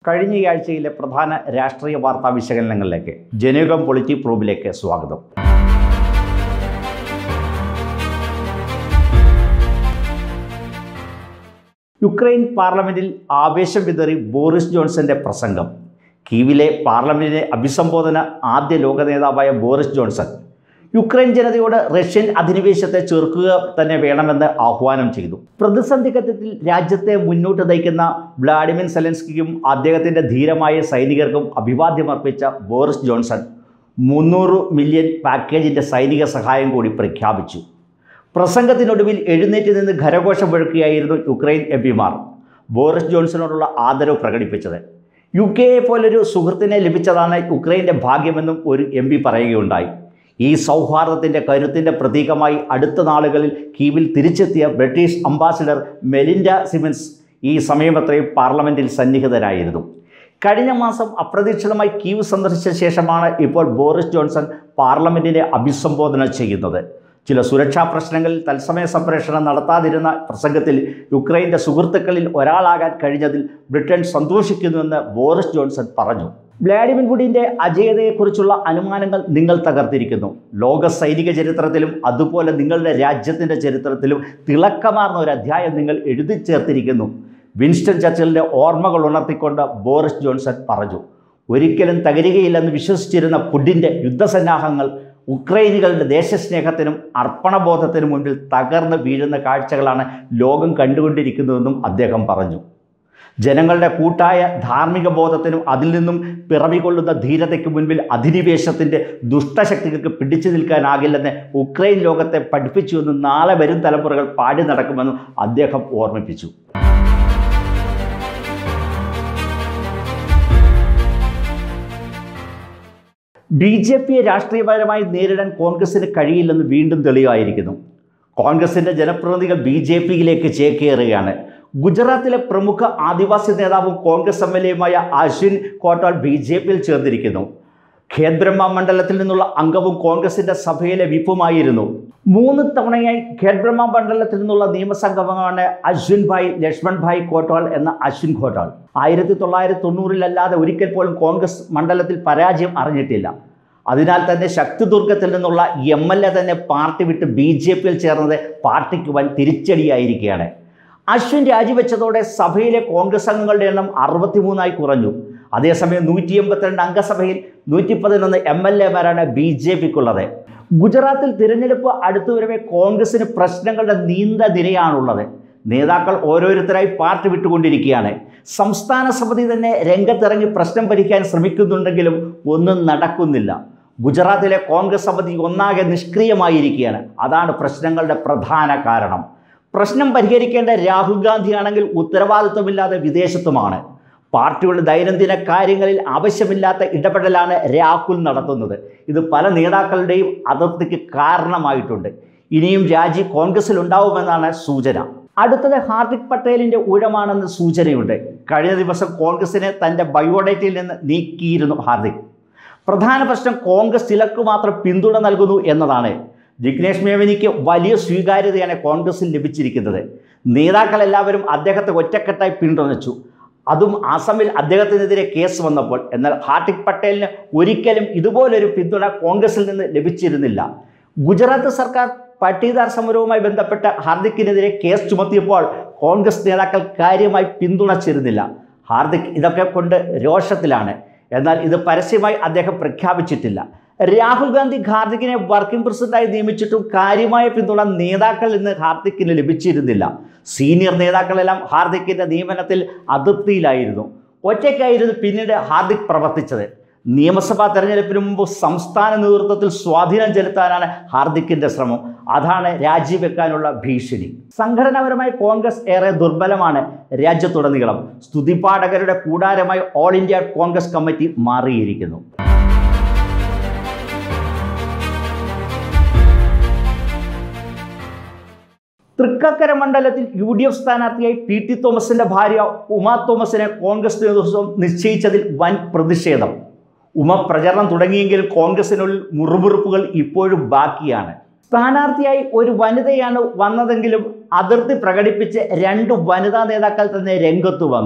കഴിഞ്ഞയാഴ്ചയിലെ പ്രധാന രാഷ്ട്രീയ വാർത്താ വിശകലനങ്ങളിലേക്ക് ജനയുഗം പൊളിറ്റി പ്രൂബിലേക്ക് സ്വാഗതം യുക്രൈൻ പാർലമെന്റിൽ ആവേശം വിതറി ബോറിസ് ജോൺസന്റെ പ്രസംഗം കീവിലെ പാർലമെന്റിനെ അഭിസംബോധന ആദ്യ ലോക നേതാവായ ബോറിസ് ജോൺസൺ യുക്രൈൻ ജനതയോട് റഷ്യൻ അധിനിവേശത്തെ ചെറുക്കുക തന്നെ വേണമെന്ന് ആഹ്വാനം ചെയ്തു പ്രതിസന്ധി ഘട്ടത്തിൽ രാജ്യത്തെ മുന്നോട്ട് നയിക്കുന്ന വ്ളാഡിമിർ സെലൻസ്കിയും അദ്ദേഹത്തിൻ്റെ ധീരമായ സൈനികർക്കും അഭിവാദ്യമർപ്പിച്ച ബോറിസ് ജോൺസൺ മുന്നൂറ് മില്യൺ പാക്കേജിൻ്റെ സൈനിക സഹായം കൂടി പ്രഖ്യാപിച്ചു പ്രസംഗത്തിനൊടുവിൽ എഴുന്നേറ്റ് നിന്ന് ഖരഘോഷം മുഴക്കുകയായിരുന്നു യുക്രൈൻ എം പിമാർ ബോറിസ് ജോൺസണോടുള്ള ആദരവ് പ്രകടിപ്പിച്ചത് യു കെയെ പോലൊരു സുഹൃത്തിനെ ലഭിച്ചതാണ് യുക്രൈൻ്റെ ഭാഗ്യമെന്നും ഒരു എം പി പറയുകയുണ്ടായി ഈ സൗഹാർദ്ദത്തിൻ്റെ കരുത്തിൻ്റെ പ്രതീകമായി അടുത്ത നാളുകളിൽ കീവിൽ തിരിച്ചെത്തിയ ബ്രിട്ടീഷ് അംബാസിഡർ മെലിൻഡ സിമൻസ് ഈ സമയമത്രയും പാർലമെൻറ്റിൽ സന്നിഹിതരായിരുന്നു കഴിഞ്ഞ മാസം അപ്രതീക്ഷിതമായി കീവ് സന്ദർശിച്ച ശേഷമാണ് ഇപ്പോൾ ബോറിസ് ജോൺസൺ പാർലമെൻറ്റിനെ അഭിസംബോധന ചെയ്യുന്നത് ചില സുരക്ഷാ പ്രശ്നങ്ങളിൽ തത്സമയ സംപ്രേഷണം നടത്താതിരുന്ന പ്രസംഗത്തിൽ യുക്രൈൻ്റെ സുഹൃത്തുക്കളിൽ ഒരാളാകാൻ കഴിഞ്ഞതിൽ ബ്രിട്ടൻ സന്തോഷിക്കുന്നുവെന്ന് ബോറിസ് ജോൺസൺ പറഞ്ഞു വ്ളാഡിമിർ പുടിൻ്റെ അജേയതയെക്കുറിച്ചുള്ള അനുമാനങ്ങൾ നിങ്ങൾ തകർത്തിരിക്കുന്നു ലോക സൈനിക ചരിത്രത്തിലും അതുപോലെ നിങ്ങളുടെ രാജ്യത്തിൻ്റെ ചരിത്രത്തിലും തിളക്കമാർന്ന ഒരു അധ്യായം നിങ്ങൾ എഴുതി ചേർത്തിരിക്കുന്നു വിൻസ്റ്റൺ ചർച്ചിലിൻ്റെ ഓർമ്മകൾ ഉണർത്തിക്കൊണ്ട് ബോറിസ് ജോൺസൺ പറഞ്ഞു ഒരിക്കലും തകരുകയില്ലെന്ന് വിശ്വസിച്ചിരുന്ന പുടിൻ്റെ യുദ്ധസന്നാഹങ്ങൾ ഉക്രൈനികളുടെ ദേശസ്നേഹത്തിനും അർപ്പണബോധത്തിനും മുൻപിൽ തകർന്ന് വീഴുന്ന കാഴ്ചകളാണ് ലോകം കണ്ടുകൊണ്ടിരിക്കുന്നതെന്നും അദ്ദേഹം പറഞ്ഞു ജനങ്ങളുടെ കൂട്ടായ ധാർമ്മിക ബോധത്തിനും അതിൽ നിന്നും പിറവികൊള്ളുന്ന ധീരതയ്ക്ക് മുൻപിൽ അധിനിവേശത്തിൻ്റെ ദുഷ്ടശക്തികൾക്ക് പിടിച്ചു നിൽക്കാനാകില്ലെന്ന് ഉക്രൈൻ ലോകത്തെ പഠിപ്പിച്ചുവെന്നും നാളെ വരും തലമുറകൾ പാടി നടക്കുമെന്നും അദ്ദേഹം ഓർമ്മിപ്പിച്ചു ബി ജെ പിയെ രാഷ്ട്രീയപരമായി നേരിടാൻ കോൺഗ്രസിന് കഴിയില്ലെന്ന് വീണ്ടും തെളിവായിരിക്കുന്നു കോൺഗ്രസിൻ്റെ ജനപ്രതിനിധികൾ ബി ജെ പിയിലേക്ക് ചേക്കേറുകയാണ് ഗുജറാത്തിലെ പ്രമുഖ ആദിവാസി നേതാവും കോൺഗ്രസ് എം എൽ എയുമായ അശ്വിൻ കോട്ടാൾ ബി ജെ പിയിൽ ചേർന്നിരിക്കുന്നു ഖേദ്ബ്രഹ്മ മണ്ഡലത്തിൽ നിന്നുള്ള അംഗവും കോൺഗ്രസിൻ്റെ സഭയിലെ വിപ്പുമായിരുന്നു മൂന്ന് തവണയായി ഖേദ്ബ്രഹ്മ മണ്ഡലത്തിൽ നിന്നുള്ള നിയമസംഗമമാണ് അശ്വിൻ ഭായ് ലക്ഷ്മൺ ഭായ് കോട്ടാൾ എന്ന അശ്വിൻ കോട്ടാൾ ആയിരത്തി തൊള്ളായിരത്തി തൊണ്ണൂറിലല്ലാതെ ഒരിക്കൽ പോലും കോൺഗ്രസ് മണ്ഡലത്തിൽ പരാജയം അറിഞ്ഞിട്ടില്ല അതിനാൽ തന്നെ ശക്തിദുർഗത്തിൽ നിന്നുള്ള എം എൽ എ തന്നെ പാർട്ടി വിട്ട് ബി ജെ പിയിൽ ചേർന്നത് പാർട്ടിക്ക് വൻ തിരിച്ചടിയായിരിക്കുകയാണ് അശ്വിൻ രാജിവെച്ചതോടെ സഭയിലെ കോൺഗ്രസ് അംഗങ്ങളുടെ എണ്ണം അറുപത്തിമൂന്നായി കുറഞ്ഞു അതേസമയം നൂറ്റി എൺപത്തിരണ്ട് അംഗസഭയിൽ നൂറ്റി പതിനൊന്ന് എം എൽ എമാരാണ് ബി ജെ പിക്കുള്ളത് ഗുജറാത്തിൽ തിരഞ്ഞെടുപ്പ് അടുത്തുവരവെ കോൺഗ്രസിന് പ്രശ്നങ്ങളുടെ നീണ്ട നിരയാണുള്ളത് നേതാക്കൾ ഓരോരുത്തരായി പാർട്ടി വിട്ടുകൊണ്ടിരിക്കുകയാണ് സംസ്ഥാന സമിതി തന്നെ രംഗത്തിറങ്ങി പ്രശ്നം പരിഹരിക്കാൻ ശ്രമിക്കുന്നുണ്ടെങ്കിലും ഒന്നും നടക്കുന്നില്ല ഗുജറാത്തിലെ കോൺഗ്രസ് സമിതി ഒന്നാകെ നിഷ്ക്രിയമായിരിക്കുകയാണ് അതാണ് പ്രശ്നങ്ങളുടെ പ്രധാന കാരണം പ്രശ്നം പരിഹരിക്കേണ്ട രാഹുൽ ഗാന്ധിയാണെങ്കിൽ ഉത്തരവാദിത്വമില്ലാതെ വിദേശത്തുമാണ് പാർട്ടിയുടെ ദൈനംദിന കാര്യങ്ങളിൽ ആവശ്യമില്ലാത്ത ഇടപെടലാണ് രാഹുൽ നടത്തുന്നത് ഇത് പല നേതാക്കളുടെയും അതിർത്തിക്ക് കാരണമായിട്ടുണ്ട് ഇനിയും രാജി കോൺഗ്രസിൽ ഉണ്ടാവുമെന്നാണ് സൂചന അടുത്തത് ഹാർദിക് പട്ടേലിൻ്റെ ഊഴമാണെന്ന് സൂചനയുണ്ട് കഴിഞ്ഞ ദിവസം കോൺഗ്രസിനെ തൻ്റെ ബയോഡേറ്റയിൽ നിന്ന് നീക്കിയിരുന്നു ഹാർദിക് പ്രധാന പ്രശ്നം കോൺഗ്രസ് ചിലർക്ക് മാത്രം പിന്തുണ നൽകുന്നു എന്നതാണ് ജിഗ്നേഷ് മേവനിക്ക് വലിയ സ്വീകാര്യതയാണ് കോൺഗ്രസിൽ ലഭിച്ചിരിക്കുന്നത് നേതാക്കളെല്ലാവരും അദ്ദേഹത്തെ ഒറ്റക്കെട്ടായി പിന്തുണച്ചു അതും അസമിൽ അദ്ദേഹത്തിനെതിരെ കേസ് വന്നപ്പോൾ എന്നാൽ ഹാർദിക് പട്ടേലിന് ഒരിക്കലും ഇതുപോലൊരു പിന്തുണ കോൺഗ്രസിൽ നിന്ന് ലഭിച്ചിരുന്നില്ല ഗുജറാത്ത് സർക്കാർ പട്ടീദാർ സമരവുമായി ബന്ധപ്പെട്ട ഹാർദിക്കിനെതിരെ കേസ് ചുമത്തിയപ്പോൾ കോൺഗ്രസ് നേതാക്കൾ കാര്യമായി പിന്തുണച്ചിരുന്നില്ല ഹാർദിക് ഇതൊക്കെ കൊണ്ട് രോഷത്തിലാണ് എന്നാൽ ഇത് പരസ്യമായി അദ്ദേഹം പ്രഖ്യാപിച്ചിട്ടില്ല രാഹുൽ ഗാന്ധി ഹാർദിക്കിനെ വർക്കിംഗ് പ്രസിഡന്റായി നിയമിച്ചിട്ടും കാര്യമായ പിന്തുണ നേതാക്കളിൽ നിന്ന് ഹാർദിക്കിന് ലഭിച്ചിരുന്നില്ല സീനിയർ നേതാക്കളെല്ലാം ഹാർദിക്കിൻ്റെ നിയമനത്തിൽ അതൃപ്തിയിലായിരുന്നു ഒറ്റയ്ക്കായിരുന്നു പിന്നീട് ഹാർദിക് പ്രവർത്തിച്ചത് നിയമസഭാ തെരഞ്ഞെടുപ്പിന് മുമ്പ് സംസ്ഥാന നേതൃത്വത്തിൽ സ്വാധീനം ചെലുത്താനാണ് ഹാർദിക്കിൻ്റെ ശ്രമം അതാണ് രാജിവെക്കാനുള്ള ഭീഷണി സംഘടനാപരമായി കോൺഗ്രസ് ഏറെ ദുർബലമാണ് രാജ്യത്തുടനീളം സ്തുതിപാഠകരുടെ കൂടാരമായി ഓൾ ഇന്ത്യ കോൺഗ്രസ് കമ്മിറ്റി മാറിയിരിക്കുന്നു തൃക്കക്കര മണ്ഡലത്തിൽ യു ഡി എഫ് സ്ഥാനാർത്ഥിയായി പി ടി തോമസിന്റെ ഭാര്യ ഉമാ തോമസിനെ കോൺഗ്രസ് നേതൃത്വം നിശ്ചയിച്ചതിൽ വൻ പ്രതിഷേധം ഉമ പ്രചരണം തുടങ്ങിയെങ്കിലും കോൺഗ്രസിനുള്ളിൽ മുറുമുറുപ്പുകൾ ഇപ്പോഴും ബാക്കിയാണ് സ്ഥാനാർത്ഥിയായി ഒരു വനിതയാണ് വന്നതെങ്കിലും അതിർത്തി പ്രകടിപ്പിച്ച് രണ്ട് വനിതാ നേതാക്കൾ തന്നെ രംഗത്ത് വന്നു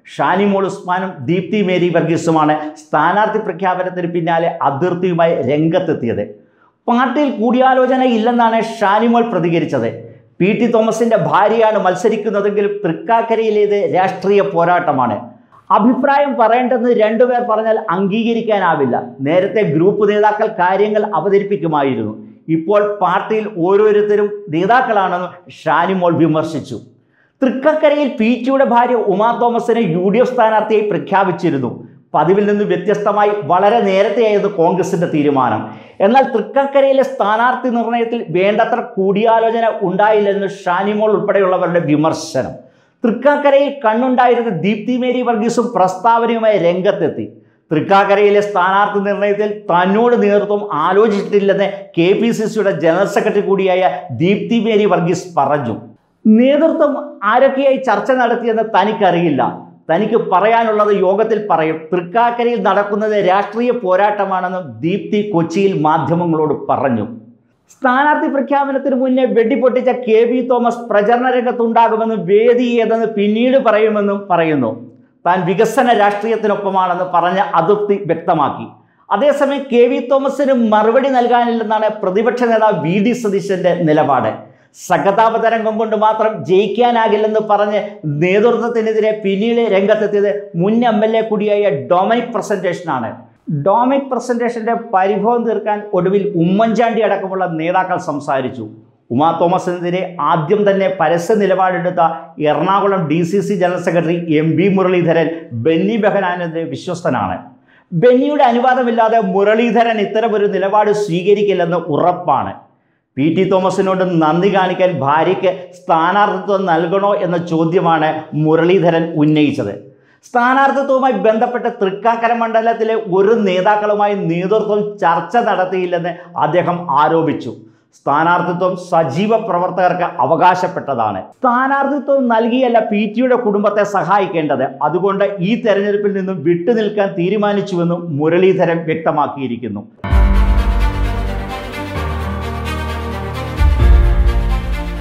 ഷാനിമോൾ ഉസ്മാനും ദീപ്തി മേരി വർഗീസുമാണ് സ്ഥാനാർത്ഥി പ്രഖ്യാപനത്തിന് പിന്നാലെ അതിർത്തിയുമായി രംഗത്തെത്തിയത് പാർട്ടിയിൽ കൂടിയാലോചന ഇല്ലെന്നാണ് ഷാനിമോൾ പ്രതികരിച്ചത് പി ടി തോമസിന്റെ ഭാര്യയാണ് മത്സരിക്കുന്നതെങ്കിലും തൃക്കാക്കരയിലേത് രാഷ്ട്രീയ പോരാട്ടമാണ് അഭിപ്രായം പറയേണ്ടെന്ന് രണ്ടുപേർ പറഞ്ഞാൽ അംഗീകരിക്കാനാവില്ല നേരത്തെ ഗ്രൂപ്പ് നേതാക്കൾ കാര്യങ്ങൾ അവതരിപ്പിക്കുമായിരുന്നു ഇപ്പോൾ പാർട്ടിയിൽ ഓരോരുത്തരും നേതാക്കളാണെന്ന് ഷാനിമോൾ വിമർശിച്ചു തൃക്കക്കരയിൽ പി ടിയുടെ ഭാര്യ ഉമാ തോമസിനെ യു ഡി എഫ് സ്ഥാനാർത്ഥിയായി പ്രഖ്യാപിച്ചിരുന്നു പതിവിൽ നിന്ന് വ്യത്യസ്തമായി വളരെ നേരത്തെയായിരുന്നു കോൺഗ്രസിന്റെ തീരുമാനം എന്നാൽ തൃക്കക്കരയിലെ സ്ഥാനാർത്ഥി നിർണയത്തിൽ വേണ്ടത്ര കൂടിയാലോചന ഉണ്ടായില്ലെന്ന് ഷാനിമോൾ ഉൾപ്പെടെയുള്ളവരുടെ വിമർശനം തൃക്കാക്കരയിൽ കണ്ണുണ്ടായിരുന്ന ദീപ്തി മേരി വർഗീസും പ്രസ്താവനയുമായി രംഗത്തെത്തി തൃക്കാക്കരയിലെ സ്ഥാനാർത്ഥി നിർണയത്തിൽ തന്നോട് നേതൃത്വം ആലോചിച്ചിട്ടില്ലെന്ന് കെ പി സി സിയുടെ ജനറൽ സെക്രട്ടറി കൂടിയായ ദീപ്തി മേരി വർഗീസ് പറഞ്ഞു നേതൃത്വം ആരൊക്കെയായി ചർച്ച നടത്തിയെന്ന് തനിക്കറിയില്ല തനിക്ക് പറയാനുള്ളത് യോഗത്തിൽ പറയും തൃക്കാക്കരയിൽ നടക്കുന്നത് രാഷ്ട്രീയ പോരാട്ടമാണെന്നും ദീപ്തി കൊച്ചിയിൽ മാധ്യമങ്ങളോട് പറഞ്ഞു സ്ഥാനാർത്ഥി പ്രഖ്യാപനത്തിന് മുന്നേ വെടിപൊട്ടിച്ച കെ വി തോമസ് പ്രചരണ രംഗത്തുണ്ടാകുമെന്നും വേദി ഏതെന്ന് പിന്നീട് പറയുമെന്നും പറയുന്നു താൻ വികസന രാഷ്ട്രീയത്തിനൊപ്പമാണെന്ന് പറഞ്ഞ അതൃപ്തി വ്യക്തമാക്കി അതേസമയം കെ വി തോമസിന് മറുപടി നൽകാനില്ലെന്നാണ് പ്രതിപക്ഷ നേതാവ് വി ഡി സതീശന്റെ നിലപാട് സഹതാപതരംഗം കൊണ്ട് മാത്രം ജയിക്കാനാകില്ലെന്ന് പറഞ്ഞ് നേതൃത്വത്തിനെതിരെ പിന്നീട് രംഗത്തെത്തിയത് മുൻ എം എൽ എ കൂടിയായ ഡൊമിനിക് പ്രസന്റേഷനാണ് ഡൊമിനിക് പ്രസന്റേഷന്റെ പരിഭവം തീർക്കാൻ ഒടുവിൽ ഉമ്മൻചാണ്ടി അടക്കമുള്ള നേതാക്കൾ സംസാരിച്ചു ഉമാ തോമസിനെതിരെ ആദ്യം തന്നെ പരസ്യ നിലപാടെടുത്ത Ernakulam D C C general secretary M B Muraleedharan Benny ബെഹനാനെതിരെ വിശ്വസ്തനാണ് ബെന്നിയുടെ അനുവാദമില്ലാതെ മുരളീധരൻ ഇത്തരമൊരു നിലപാട് സ്വീകരിക്കില്ലെന്ന് ഉറപ്പാണ് പി ടി തോമസിനോട് നന്ദി കാണിക്കാൻ ഭാര്യയ്ക്ക് സ്ഥാനാർത്ഥിത്വം നൽകണോ എന്ന ചോദ്യമാണ് മുരളീധരൻ ഉന്നയിച്ചത് സ്ഥാനാർത്ഥിത്വവുമായി ബന്ധപ്പെട്ട് തൃക്കാക്കര മണ്ഡലത്തിലെ ഒരു നേതാക്കളുമായി നേതൃത്വം ചർച്ച നടത്തിയില്ലെന്ന് അദ്ദേഹം ആരോപിച്ചു സ്ഥാനാർത്ഥിത്വം സജീവ പ്രവർത്തകർക്ക് അവകാശപ്പെട്ടതാണ് സ്ഥാനാർത്ഥിത്വം നൽകിയല്ല പി ടിയുടെ കുടുംബത്തെ സഹായിക്കേണ്ടത് അതുകൊണ്ട് ഈ തെരഞ്ഞെടുപ്പിൽ നിന്നും വിട്ടുനിൽക്കാൻ തീരുമാനിച്ചുവെന്നും മുരളീധരൻ വ്യക്തമാക്കിയിരിക്കുന്നു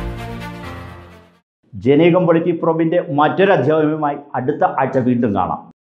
ജനീകം പൊളിറ്റി പ്രോബിൻ്റെ മറ്റൊരു അധ്യായവുമായി അടുത്ത ആഴ്ച വീണ്ടും കാണാം